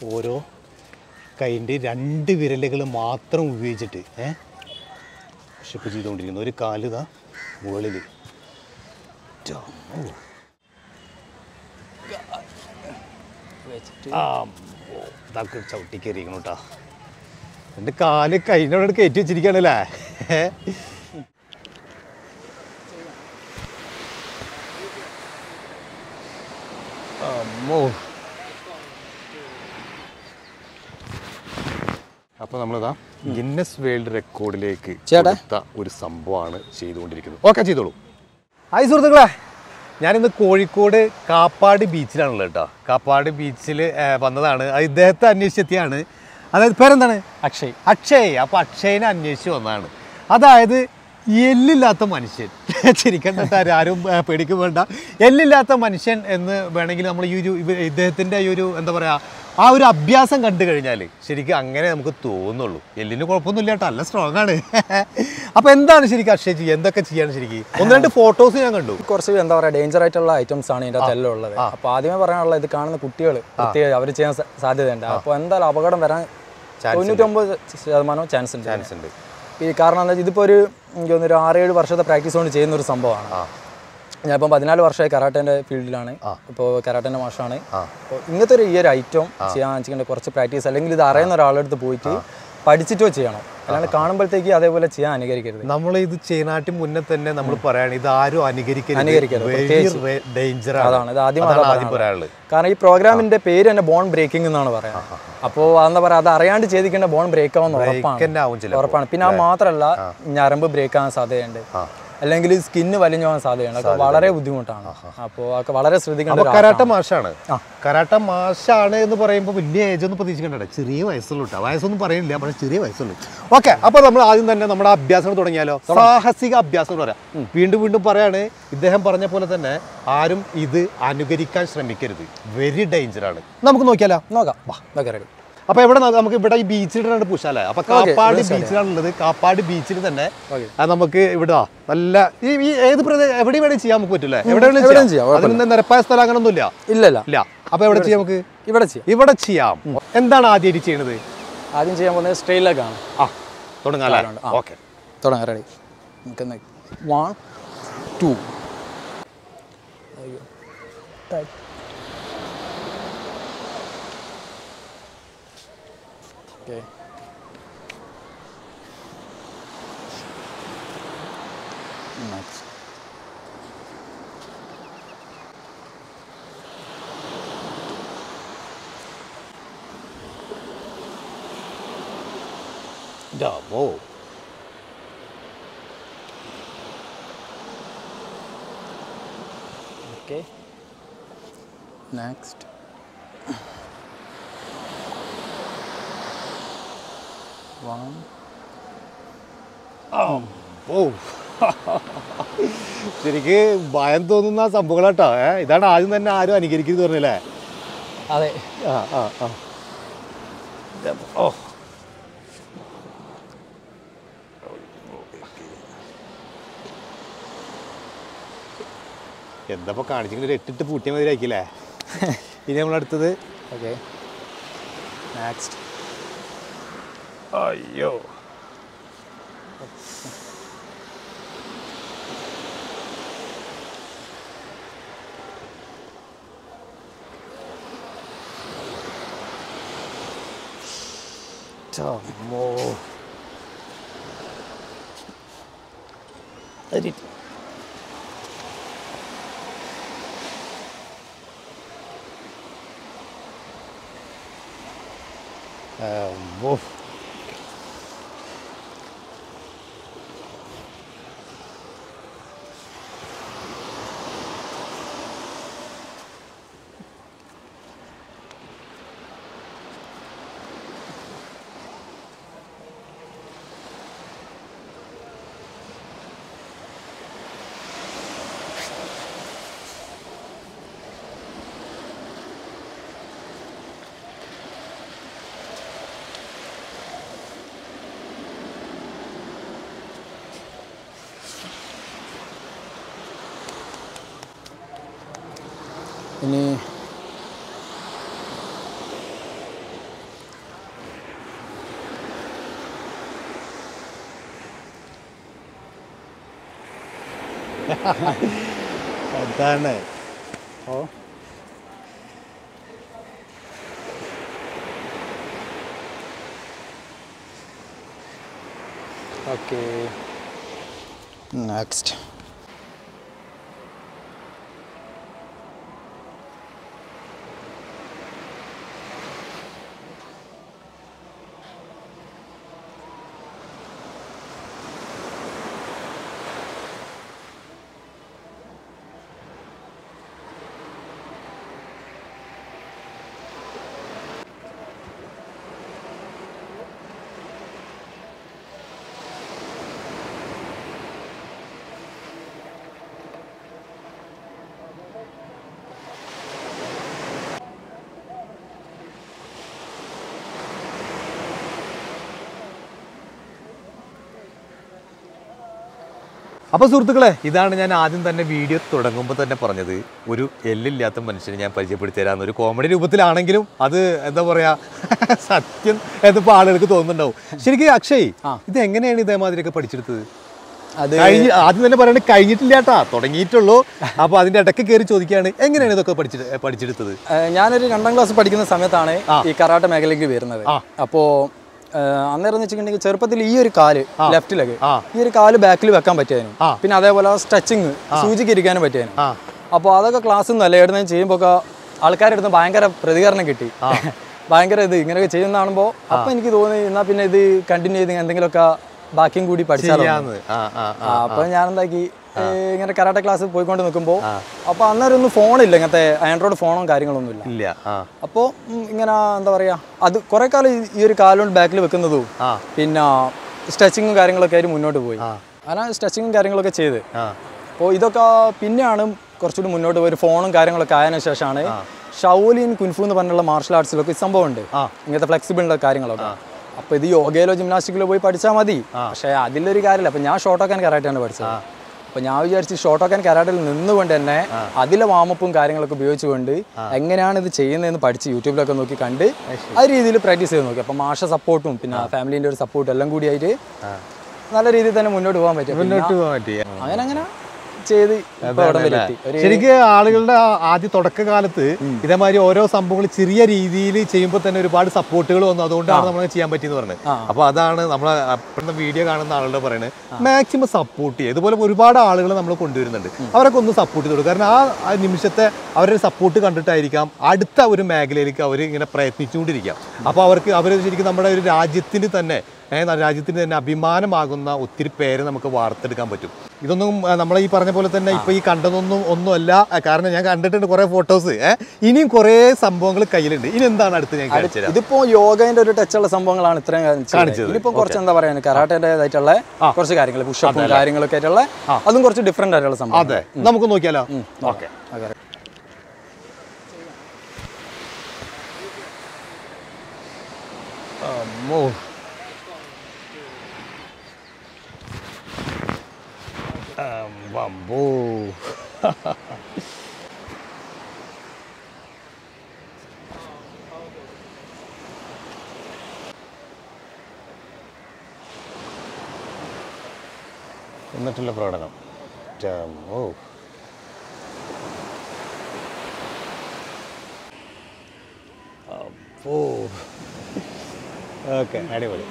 ഓരോ കൈൻ്റെ രണ്ട് വിരലുകൾ മാത്രം ഉപയോഗിച്ചിട്ട് ഏ ഷിപ്പ് ചെയ്തുകൊണ്ടിരിക്കുന്നു ഒരു കാല് ഇതാ മുകളിൽ വെച്ചിട്ട് ആ ഇതാക്ക് ചവിട്ടി കയറിയിരിക്കണം കേട്ടോ എൻ്റെ കാല് കൈനോട് കയറ്റി വെച്ചിരിക്കുകയാണല്ലേ ഏ? അമ്മോ അപ്പോൾ നമ്മളിതാ ഗിന്നസ് വേൾഡ് റെക്കോർഡിലേക്ക് ചേട്ടാ. കൊടുത്ത ഒരു സംഭവമാണ് ചെയ്തുകൊണ്ടിരിക്കുന്നത് ഓക്കെ ചെയ്തോളൂ ഹായ് സുഹൃത്തുക്കളെ ഞാനിന്ന് കോഴിക്കോട് കാപ്പാട് ബീച്ചിലാണുള്ളത് കേട്ടോ കാപ്പാട് ബീച്ചിൽ വന്നതാണ് അത് ഇദ്ദേഹത്തെ അന്വേഷിച്ചെത്തിയാണ് അതായത് പേരെന്താണ് അക്ഷയ് അക്ഷയ് അപ്പോൾ അക്ഷയനെ അന്വേഷിച്ച് വന്നതാണ് അതായത് എല്ലില്ലാത്ത മനുഷ്യൻ ശരിക്കും കേട്ടോ ആരും ആ, പേടിക്കും വേണ്ട എല്ലില്ലാത്ത മനുഷ്യൻ എന്ന് വേണമെങ്കിൽ നമ്മൾ ഈ ഒരു ഇവ- ഇദ്ദേഹത്തിൻ്റെ ഈ ഒരു എന്താ പറയുക ആ ഒരു അഭ്യാസം കണ്ടു കഴിഞ്ഞാൽ ശരിക്കും അങ്ങനെ നമുക്ക് തോന്നുള്ളൂ എല്ലിന് കുഴപ്പമൊന്നുമില്ല കേട്ടോ നല്ല സ്ട്രോങ് ആണ് അപ്പോൾ എന്താണ് ശരിക്കും അക്ഷയ് ചെയ്യുക എന്തൊക്കെ ചെയ്യാണ് ശരിക്കും ഒന്ന് രണ്ട് ഫോട്ടോസ് ഞാൻ കണ്ടു കുറച്ച് എന്താ പറയുക ഡേഞ്ചർ ആയിട്ടുള്ള ഐറ്റംസ് ആണ് ഇതിൻ്റെ അകത്ത് എല്ലാം ഉള്ളത് അപ്പോൾ ആദ്യമേ പറയാനുള്ള ഇത് കാണുന്ന കുട്ടികൾ പ്രത്യേകം അവർ ചെയ്യാൻ സ- സാധ്യതയുണ്ട് അപ്പോൾ എന്തായാലും അപകടം വരാൻ തൊണ്ണൂറ്റൊമ്പത് ശതമാനം ചാൻസ് ഉണ്ട് ചാൻസ് ഉണ്ട് ഈ കാരണം എന്താ വെച്ചാൽ ഇതിപ്പോൾ ഒരു എനിക്ക് തോന്നുന്നു ഒരു ആറേഴ് വർഷത്തെ പ്രാക്ടീസ് കൊണ്ട് ചെയ്യുന്ന ഒരു സംഭവമാണ് ഞാനിപ്പം പതിനാല് വർഷമായി കരാട്ടേൻ്റെ ഫീൽഡിലാണ് ഇപ്പോൾ കരാട്ടേൻ്റെ മാഷാണ് അപ്പോൾ ഇങ്ങനത്തെ ഒരു ഈ ഒരു ഐറ്റം ചെയ്യാൻ വെച്ചിട്ടുണ്ടെങ്കിൽ കുറച്ച് പ്രാക്ടീസ് അല്ലെങ്കിൽ ഇത് അറിയുന്ന ഒരാളെടുത്ത് പോയിട്ട് പഠിച്ചിട്ടോ ചെയ്യണം അല്ലാണ്ട് കാണുമ്പോഴത്തേക്ക് അതേപോലെ ചെയ്യാൻ അനുകരിക്കരുത് നമ്മൾ ഇത് ചെയ്യുന്നാട്ടി മുന്നേ തന്നെ നമ്മൾ പറയാണ് ഇത് ആരും അനുകരിക്കരുത് അനുകരിക്കരുത്, വെരി ഡേഞ്ചർ അതാണ് ഇത് ആദ്യം അതാണ് അതാ ആദ്യം പറയാനുള്ളത് കാരണം ഈ പ്രോഗ്രാമിന്റെ പേര് തന്നെ ബോൺ ബ്രേക്കിംഗ് എന്നാണ് പറയാം അപ്പോൾ എന്താ പറയുക അത് അറിയാണ്ട് ചെയ്തിക്കേണ്ട ബോൺ ബ്രേക്ക് ആവുന്ന ഉറപ്പാണ് തന്നെ ആവും ചില ഉറപ്പാണ് പിന്നെ അത് മാത്രമല്ല ഞരമ്പ് ബ്രേക്ക് ആവാൻ സാധ്യതയുണ്ട് അല്ലെങ്കിൽ സ്കിന്ന് വലിഞ്ഞു പോകാൻ സാധ്യതയുണ്ട് അതൊക്കെ വളരെ ബുദ്ധിമുട്ടാണ് അപ്പോൾ അതൊക്കെ വളരെ ശ്രദ്ധിക്കേണ്ട അപ്പൊ ഒരു കരാട്ട മാഷാണ് കരാട്ട മാഷാണ് എന്ന് പറയുമ്പോൾ വലിയ ഏജ് ഒന്നും പ്രതീക്ഷിക്കണ്ട ചെറിയ വയസ്സുള്ളൂ കേട്ടോ വയസ്സൊന്നും പറയുന്നില്ല പക്ഷേ ചെറിയ വയസ്സുള്ളൂ ഓക്കെ അപ്പൊ നമ്മൾ ആദ്യം തന്നെ നമ്മുടെ അഭ്യാസം തുടങ്ങിയാലോ സാഹസിക അഭ്യാസം എന്ന് പറയാം വീണ്ടും വീണ്ടും പറയാണ് ഇദ്ദേഹം പറഞ്ഞ പോലെ തന്നെ ആരും ഇത് അനുകരിക്കാൻ ശ്രമിക്കരുത് വെരി ഡേഞ്ചർ ആണ് നമുക്ക് നോക്കിയാലോ നോക്കാം വാ ഇതൊക്കെ റെഡി അപ്പൊ എവിടെ ന- നമുക്ക് ഇവിടെ ഈ ബീച്ചിലാണ് പുഷാലേ അപ്പൊ കാപ്പാട് ബീച്ചിലാണുള്ളത് കാപ്പാട് ബീച്ചിൽ തന്നെ Okay. അത് നമുക്ക് ഇവിടെ ആ നല്ല ഈ ഈ ഏത് പ്രദേശം എവിടെ വേണേലും ചെയ്യാൻ നമുക്ക് പറ്റൂലേ എവിടെ എവിടെയും വേണേലും ചെയ്യാം, ചെയ്യാം അതിന് നിരപ്പായ സ്ഥലം അങ്ങനൊന്നും ഇല്ല ഇല്ലല്ല ഇല്ല അപ്പൊ എവിടെ ചെയ്യാം നമുക്ക് ഇവിടെ ചെയ്യാം ഇവിടെ ചെയ്യാം എന്താണ് ആദ്യമായിട്ട് ചെയ്യണത് ആദ്യം ചെയ്യാൻ പോകുന്നത് സ്ട്രെയിറ്റ് ലെഗാണ് ആ തുടങ്ങാല്ലേ ആ. ഓക്കെ തുടങ്ങാം റെഡി നമുക്ക് one two okay next oh okay next one oh ശരിക്ക് ഭയം തോന്നുന്ന സംഭവങ്ങളാട്ടോ ഏ ഇതാണ് ആദ്യം തന്നെ ആരും അനുകരിക്കുന്നത് പറഞ്ഞല്ലേ അതെ ആ ആ ആ ഓ എന്തപ്പോ കാണിച്ചിങ്ങനെ ഒരു എട്ടിട്ട് പൂട്ടിയ മതി ആയിക്കില്ലേ ഇനി നമ്മളടുത്തത് ഓക്കെ നെക്സ്റ്റ് അയ്യോ ചമ്മോ അമ്മോ ഇനി അതാണ് ഓ ഓക്കെ നെക്സ്റ്റ് അപ്പോൾ സുഹൃത്തുക്കളെ ഇതാണ് ഞാൻ ആദ്യം തന്നെ വീഡിയോ തുടങ്ങുമ്പോൾ തന്നെ പറഞ്ഞത് ഒരു എല്ലില്ലാത്ത മനുഷ്യനെ ഞാൻ പരിചയപ്പെടുത്തി തരാമെന്ന് ഒരു കോമഡി രൂപത്തിലാണെങ്കിലും അത് എന്താ പറയാ സത്യം എന്നിപ്പോൾ ആളുകൾക്ക് തോന്നുന്നുണ്ടാവും ശരിക്കും അക്ഷയ് ഇത് എങ്ങനെയാണ് ഇതേമാതിരിയൊക്കെ പഠിച്ചെടുത്തത് അത് കഴിഞ്ഞ് ആദ്യം തന്നെ പറയണത് കഴിഞ്ഞിട്ടില്ല കേട്ടാ തുടങ്ങിയിട്ടുള്ളൂ അപ്പോൾ അതിന്റെ ഇടയ്ക്ക് കയറി ചോദിക്കുകയാണ് എങ്ങനെയാണ് ഇതൊക്കെ പഠിച്ചിട്ട് പഠിച്ചെടുത്തത് ഏഹ് ഞാനൊരു രണ്ടാം ക്ലാസ് പഠിക്കുന്ന സമയത്താണ് ഈ കറാട്ട മേഖലയ്ക്ക് വരുന്നത് ആ. അപ്പോൾ അന്നേരം എന്ന് വെച്ചിട്ടുണ്ടെങ്കിൽ ചെറുപ്പത്തിൽ ഈ ഒരു കാല് ലെഫ്റ്റിലേക്ക് ആ. ഈ ഒരു കാല് ബാക്കിൽ വെക്കാൻ പറ്റിയതിനും ആ. പിന്നെ അതേപോലെ സ്ട്രെച്ചിങ് സൂചിക്ക് ഇരിക്കാനും പറ്റിയതിനും ആ അപ്പോൾ അതൊക്കെ ക്ലാസ് നല്ല ഇടുന്ന ചെയ്യുമ്പോൾ ഒക്കെ ആൾക്കാരുടെ അടുത്ത് ഭയങ്കര പ്രതികരണം കിട്ടി ഭയങ്കര ഇത് ഇങ്ങനെയൊക്കെ ചെയ്യുന്ന കാണുമ്പോൾ അപ്പോൾ എനിക്ക് തോന്നി എന്നാൽ പിന്നെ ഇത് കണ്ടിന്യൂ ചെയ്ത് എന്തെങ്കിലുമൊക്കെ ബാക്കിയും കൂടി പഠിച്ചാലോ ചെയ്യാന്ന് ആ ആ ആ അപ്പൊ ഞാൻ എന്താക്കി ഏ, ഇങ്ങനെ കരാട്ടെ ക്ലാസ് പോയിക്കൊണ്ട് നിൽക്കുമ്പോൾ അപ്പൊ അന്നേരം ഒന്നും ഫോണില്ല ഇങ്ങനത്തെ ആൻഡ്രോയിഡ് ഫോണും കാര്യങ്ങളൊന്നും ഇല്ല ഇല്ല ആ അപ്പോൾ ഇങ്ങനെ എന്താ പറയാ അത് കുറെ കാലം ഈ- ഈ ഒരു കാലുകൊണ്ട് ബാക്കിൽ വെക്കുന്നതും ആ പിന്നെ സ്ട്രെച്ചിങ്ങും കാര്യങ്ങളൊക്കെ ആയിട്ട് മുന്നോട്ട് പോയി അങ്ങനെ സ്ട്രെച്ചിങ്ങും കാര്യങ്ങളൊക്കെ ചെയ്ത് ആ അപ്പോൾ ഇതൊക്കെ പിന്നെയാണ് കുറച്ചുകൂടി മുന്നോട്ട് പോയി ഒരു ഫോണും കാര്യങ്ങളൊക്കെ ആയതിനു ശേഷമാണ് ഷൗലിൻ കുൻഫു എന്ന് പറഞ്ഞുള്ള മാർഷൽ ആർട്സിലൊക്കെ ഈ സംഭവം ഉണ്ട് ആ. ഇങ്ങനത്തെ ഫ്ലെക്സിബിളിൻ്റെ കാര്യങ്ങളൊക്കെ അപ്പോൾ ഇത് യോഗയിലോ ജിംനാസ്റ്റിക്കിലോ പോയി പഠിച്ചാൽ മതി പക്ഷേ അതിലൊരു കാര്യമില്ല അപ്പോൾ ഞാൻ ഷോർട്ട് ആക്കാൻ കരാട്ടാണ് പഠിച്ചത് അപ്പോൾ ഞാൻ വിചാരിച്ച് ഷോർട്ട് ആക്കാൻ കരാട്ടിൽ നിന്നുകൊണ്ട് തന്നെ അതിലെ വാമപ്പും കാര്യങ്ങളൊക്കെ ഉപയോഗിച്ചുകൊണ്ട് എങ്ങനെയാണ് ഇത് ചെയ്യുന്നതെന്ന് പഠിച്ച് യൂട്യൂബിലൊക്കെ നോക്കി കണ്ട് ആ രീതിയിൽ പ്രാക്ടീസ് ചെയ്ത് നോക്കി അപ്പോൾ മാഷ സപ്പോർട്ടും പിന്നെ ഫാമിലീൻ്റെ ഒരു സപ്പോർട്ടും എല്ലാം കൂടിയായിട്ട് നല്ല രീതിയിൽ തന്നെ മുന്നോട്ട് പോകാൻ പറ്റും പിന്നെ മുന്നോട്ട് പോകാൻ പറ്റി അങ്ങനെ അങ്ങനെ ചെയ്ത് ഇപ്പൊ അവിടെ വരെ എത്തി ഒരു ശരിക്കും ആളുകളുടെ ആ ആദ്യ തുടക്കകാലത്ത് ഇതേമാതിരി ഓരോ സംഭവങ്ങൾ ചെറിയ രീതിയിൽ ചെയ്യുമ്പോൾ തന്നെ ഒരുപാട് സപ്പോർട്ടുകൾ വന്നു അതുകൊണ്ടാണ് നമ്മൾ ചെയ്യാൻ പറ്റിയെന്ന് പറഞ്ഞത് അപ്പൊ അതാണ് നമ്മൾ അപ്പോഴത്തെ വീഡിയോ കാണുന്ന ആളുടെ പറയുന്നത് മാക്സിമം സപ്പോർട്ട് ചെയ്യുക ഇതുപോലെ ഒരുപാട് ആളുകൾ നമ്മൾ കൊണ്ടുവരുന്നുണ്ട് അവരൊക്കെ ഒന്ന് സപ്പോർട്ട് ചെയ്ത് കൊടുക്കുക കാരണം ആ ആ നിമിഷത്തെ അവരുടെ സപ്പോർട്ട് കണ്ടിട്ടായിരിക്കാം അടുത്ത ഒരു മേഖലയിലേക്ക് അവർ ഇങ്ങനെ പ്രയത്നിച്ചുകൊണ്ടിരിക്കാം അപ്പോൾ അവർക്ക് അവർ ശരിക്കും നമ്മുടെ ഒരു രാജ്യത്തിന് തന്നെ ഏഹ് രാജ്യത്തിന് തന്നെ അഭിമാനമാകുന്ന ഒത്തിരി പേരെ നമുക്ക് വാർത്തെടുക്കാൻ പറ്റും ഇതൊന്നും ആ, നമ്മളെ ഈ പറഞ്ഞ പോലെ തന്നെ ഇപ്പൊ ഈ കണ്ടതൊന്നും ഒന്നുമല്ല ആ, കാരണം ഞാൻ കണ്ടിട്ടുണ്ട് കുറെ ഫോട്ടോസ് ഏഹ് ഇനിയും കുറെ സംഭവങ്ങൾ കയ്യിലുണ്ട് ഇനി എന്താണ് അടുത്ത് ഞാൻ കാണിച്ചു തരാം ഇതിപ്പോ യോഗന്റെ ഒരു ടച്ചുള്ള സംഭവങ്ങളാണ് ഇത്രയും കാണിച്ചത്. കാണിച്ചത്. ഇതിപ്പോ കുറച്ച് എന്താ പറയാ കരാട്ടേതായിട്ടുള്ള കുറച്ച് കാര്യങ്ങൾ പുഷപ്പും കാര്യങ്ങളൊക്കെ ആയിട്ടുള്ള അതും കുറച്ച് ഡിഫറെന്റ് ആയിട്ടുള്ള സംഭവം അതെ നമുക്ക് നോക്കിയാലോ ഓക്കെ അതെ. അമ്മോ അമ്പോ എന്നിട്ടുള്ള പ്രകടനം ഓ അപ്പോ ഓക്കെ അടിപൊളി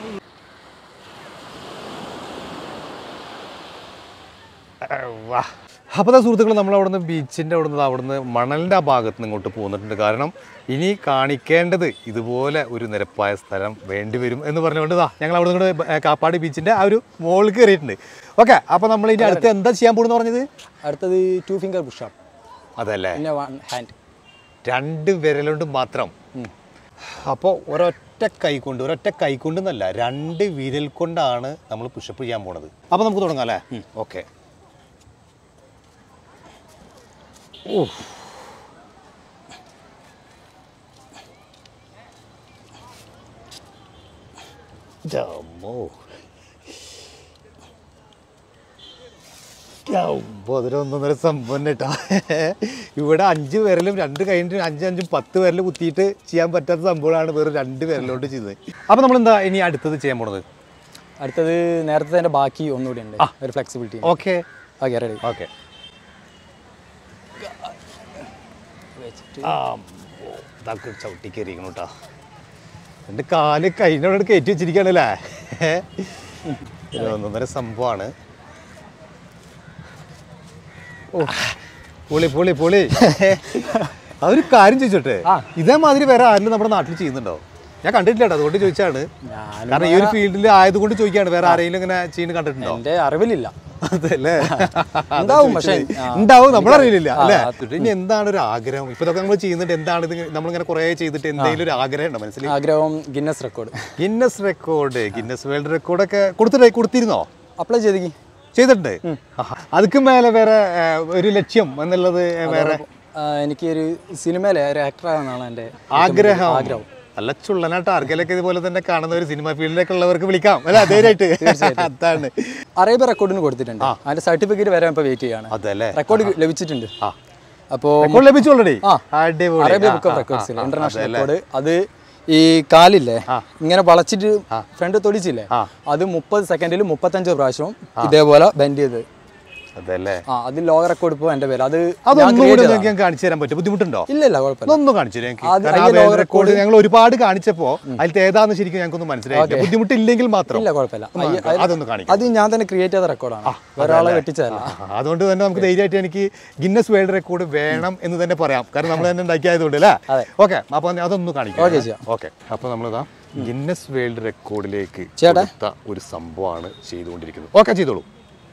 വാ അപ്പോൾ സുഹൃത്തുക്കൾ നമ്മൾ അവിടുന്ന് ബീച്ചിൻ്റെ അവിടുന്ന് അവിടുന്ന് മണലിൻ്റെ ആ ഭാഗത്ത് നിന്ന് ഇങ്ങോട്ട് പോന്നിട്ടുണ്ട് കാരണം ഇനി കാണിക്കേണ്ടത് ഇതുപോലെ ഒരു നിരപ്പായ സ്ഥലം വേണ്ടി വരും എന്ന് പറഞ്ഞുകൊണ്ട് ഇതാ ഞങ്ങൾ അവിടെ നിന്ന് കാപ്പാട് ബീച്ചിൻ്റെ ആ ഒരു മുകളിൽ കയറിയിട്ടുണ്ട് ഓക്കെ അപ്പോൾ നമ്മൾ ഇനി അടുത്ത് എന്താ ചെയ്യാൻ പോകുന്നു പറഞ്ഞത് അടുത്തത് ടു ഫിംഗർ പുഷപ്പ് അതല്ലേ പിന്നെ വൺ ഹാൻഡ് രണ്ട് വിരലുകൊണ്ട് മാത്രം അപ്പോൾ ഒരൊറ്റ കൈ കൊണ്ട് ഒരൊറ്റ കൈ കൊണ്ടെന്നല്ല രണ്ട് വിരൽ കൊണ്ടാണ് നമ്മൾ പുഷപ്പ് ചെയ്യാൻ പോണത് അപ്പോൾ നമുക്ക് തുടങ്ങാം അല്ലേ ഓക്കെ ഓ ജമ്മോ അപ്പോൾ അതിലൊന്നൊന്നര സംഭവം കേട്ടോ ഇവിടെ അഞ്ച് വിരലും രണ്ട് കഴിഞ്ഞിട്ട് അഞ്ച് അഞ്ചും പത്ത് വിരൽ കുത്തിയിട്ട് ചെയ്യാൻ പറ്റാത്ത സംഭവമാണ് വെറും രണ്ട് വിരലോട്ട് ചെയ്തത് അപ്പോൾ നമ്മൾ എന്താ ഇനി അടുത്തത് ചെയ്യാൻ പോണത് അടുത്തത് നേരത്തെ ബാക്കി ഒന്നുകൂടി ഉണ്ട് ഒരു flexibility okay okay ready okay ആ ഇതാക്കി ചവിട്ടി കയറിയിരിക്കണം കേട്ടോ എൻ്റെ കാല് കഴിഞ്ഞോട് കയറ്റി വെച്ചിരിക്കുകയാണല്ലേ ഇത് ഒന്നൊന്നര സംഭവമാണ് ഓ പൊളി പൊളി പൊളി ആ ഒരു കാര്യം ചോദിച്ചോട്ടെ ആ. ഇതേമാതിരി വേറെ ആരും നമ്മുടെ നാട്ടിൽ ചെയ്യുന്നുണ്ടോ ഞാൻ കണ്ടിട്ടില്ല കേട്ടോ അതുകൊണ്ട് ചോദിച്ചാണ് ഞാനും കാരണം ഈ ഒരു ഫീൽഡിൽ ആയതുകൊണ്ട് ചോദിക്കാണ് വേറെ ആരെങ്കിലും ഇങ്ങനെ ചെയ്യുന്നത് കണ്ടിട്ടുണ്ടോ എൻ്റെ അറിവിലില്ല അതല്ലേ ഉണ്ടാവും പക്ഷേ, ആ, ഉണ്ടാവും നമ്മളറിയില്ല ആ, അല്ലേ അത് ഇനി എന്താണ് ഒരു ആഗ്രഹം ഇപ്പൊ ഇതൊക്കെ നമ്മൾ ചെയ്യുന്നുണ്ട് എന്താണ് ഇത് നമ്മളിങ്ങനെ കുറെ ചെയ്തിട്ട് എന്തെങ്കിലും ഒരു ആഗ്രഹം ഉണ്ടോ മനസ്സിൽ ആഗ്രഹം Guinness record Guinness record Guinness world റെക്കോർഡൊക്കെ കൊടുത്തിട്ട് കൊടുത്തിരുന്നോ അപ്ലൈ ചെയ്തേക്ക് ചെയ്തിട്ടുണ്ട് ആഹാ. അതുക്ക് മേലെ വേറെ ഏ, ഒരു ലക്ഷ്യം എന്നുള്ളത് വേറെ എനിക്ക് ഒരു സിനിമയിലെ ഒരു ആക്ടർ ആണെന്നാണ് എൻ്റെ ആഗ്രഹം ആഗ്രഹം നല്ല ചുള്ളനായിട്ട് ആർക്കെങ്കിലൊക്കെ ഇതുപോലെ തന്നെ കാണുന്ന ഒരു സിനിമ ഫീൽഡിലൊക്കെ ഉള്ളവർക്ക് വിളിക്കാം അല്ലെ അതേതായിട്ട് അതാണ് അറേബ്യ റെക്കോർഡിന് കൊടുത്തിട്ടുണ്ട് അതിന്റെ സർട്ടിഫിക്കറ്റ് വരാൻ ഇപ്പോൾ വെയിറ്റ് ചെയ്യാണ് അതല്ലേ റെക്കോർഡ് ലഭിച്ചിട്ടുണ്ട് ആ. അപ്പോൾ റെക്കോർഡ് ലഭിച്ചു ഓൾറെഡി ആ. അടിപൊളി അറേബ്യ ആ, ബുക്ക് ആ, ഓഫ് റെക്കോർഡ്സിൽ ആ, ആ, ഇന്റർനാഷണൽ അതല്ലേ? റെക്കോർഡ് അത് ഈ കാലില്ലേ ഇങ്ങനെ വളച്ചിട്ട് ഫ്രണ്ട് തൊടിച്ചില്ലേ ആ. അത് മുപ്പത് സെക്കൻഡിൽ മുപ്പത്തഞ്ച് പ്രാവശ്യം ഇതേപോലെ ബെൻഡ് ചെയ്ത് അതല്ലേ ആ അത് ലോക റെക്കോർഡ് ഇപ്പോൾ എൻ്റെ പേര് അത് ഞാൻ അതൊന്നും create കൂടി ചെയ്തതാണ്. നിങ്ങൾക്ക് ഞാൻ കാണിച്ചു തരാൻ പറ്റും ബുദ്ധിമുട്ടുണ്ടോ ഇല്ല ഇല്ല കുഴപ്പമില്ല ഇതൊന്നും കാണിച്ചു തരാം എനിക്ക്. അത് കാരണം ആ അതിന്റെ വേൾഡ് ലോക റെക്കോർഡ് ഞങ്ങൾ ഒരുപാട് കാണിച്ചപ്പോ അതിൽ ഏതാന്ന് ശരിക്കും ഞങ്ങൾക്കൊന്നും മനസ്സിലായില്ല ബുദ്ധിമുട്ടില്ലെങ്കിൽ മാത്രം ഇല്ല കുഴപ്പമില്ല ഒന്ന് അയ്യ- കാണിക്കാം. അതൊന്ന് കാണിക്കാം അത് ഞാൻ തന്നെ ക്രിയേറ്റ് ചെയ്ത റെക്കോർഡാണ് ഒരാളെ വെട്ടിച്ചതല്ല ആ, അതുകൊണ്ട് തന്നെ നമുക്ക് ധൈര്യമായിട്ട് എനിക്ക് ഗിന്നസ് വേൾഡ് റെക്കോർഡ് വേണം എന്ന് തന്നെ പറയാം കാരണം നമ്മൾ തന്നെ ഉണ്ടാക്കിയതുകൊണ്ട് അല്ലേ അതെ. ഓക്കെ അപ്പൊ അതൊന്ന് കാണിക്കാം ഓക്കേ, ചെയ്യാം. ഓക്കെ അപ്പൊ നമ്മളിതാ ഗിന്നസ് വേൾഡ് റെക്കോർഡിലേക്ക് ചേട്ടാ. കൊടുത്ത ഒരു സംഭവമാണ് ചെയ്തുകൊണ്ടിരിക്കുന്നത് ഓക്കെ ചെയ്തോളൂ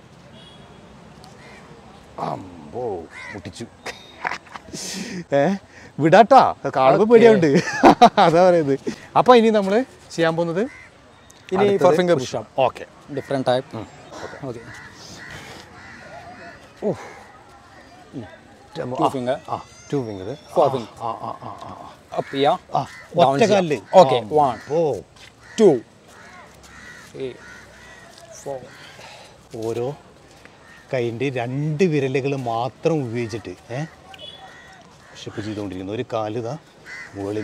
അമ്പോ മുട്ടിച്ചു ഏ വിടാട്ടാ കാണുമ്പോ പേടിയുണ്ട് അതാ പറയുന്നത് അപ്പൊ ഇനി നമ്മൾ ചെയ്യാൻ പോകുന്നത് ഇനി four finger push okay different type okay two finger ആ ടു ഫിംഗർ ഫോർ ഫിംഗർ ആ ആ ആ ആ അപ്പ് ചെയ്യാം ആ ഒറ്റ കാലില് ഓക്കെ വൺ ഓ ടു ത്രീ ഫോർ ഓരോ കൈൻ്റെ രണ്ട് വിരലുകൾ മാത്രം ഉപയോഗിച്ചിട്ട് ഏ ഷിപ്പ് ചെയ്തുകൊണ്ടിരിക്കുന്നു ഒരു കാലിതാ മുകളിൽ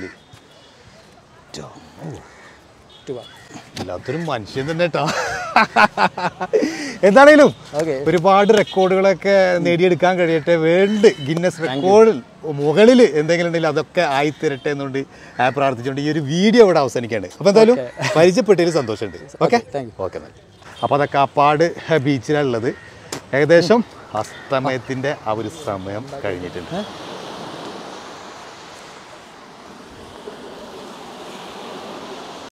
ടു എല്ലാത്തൊരു മനുഷ്യൻ തന്നെ കേട്ടോ എന്താണേലും ഓക്കെ ഒരുപാട് റെക്കോർഡുകളൊക്കെ നേടിയെടുക്കാൻ കഴിയട്ടെ വേൾഡ് ഗിന്നസ് റെക്കോർഡിൽ മുകളിൽ എന്തെങ്കിലും ഉണ്ടെങ്കിൽ അതൊക്കെ ആയിത്തരട്ടെ എന്നുകൊണ്ട് ആ, പ്രാർത്ഥിച്ചുകൊണ്ട് ഈ ഒരു വീഡിയോ ഇവിടെ അവസാനിക്കുകയാണ് അപ്പോൾ എന്തായാലും പരിചയപ്പെട്ടതിൽ സന്തോഷമുണ്ട് ഓക്കെ താങ്ക് യു ഓക്കെ എന്നാൽ അപ്പോൾ അതൊക്കെ കാപ്പാട് ബീച്ചിലുള്ളത് ഏകദേശം അസ്തമയത്തിൻ്റെ ആ ഒരു സമയം കഴിഞ്ഞിട്ടുണ്ട്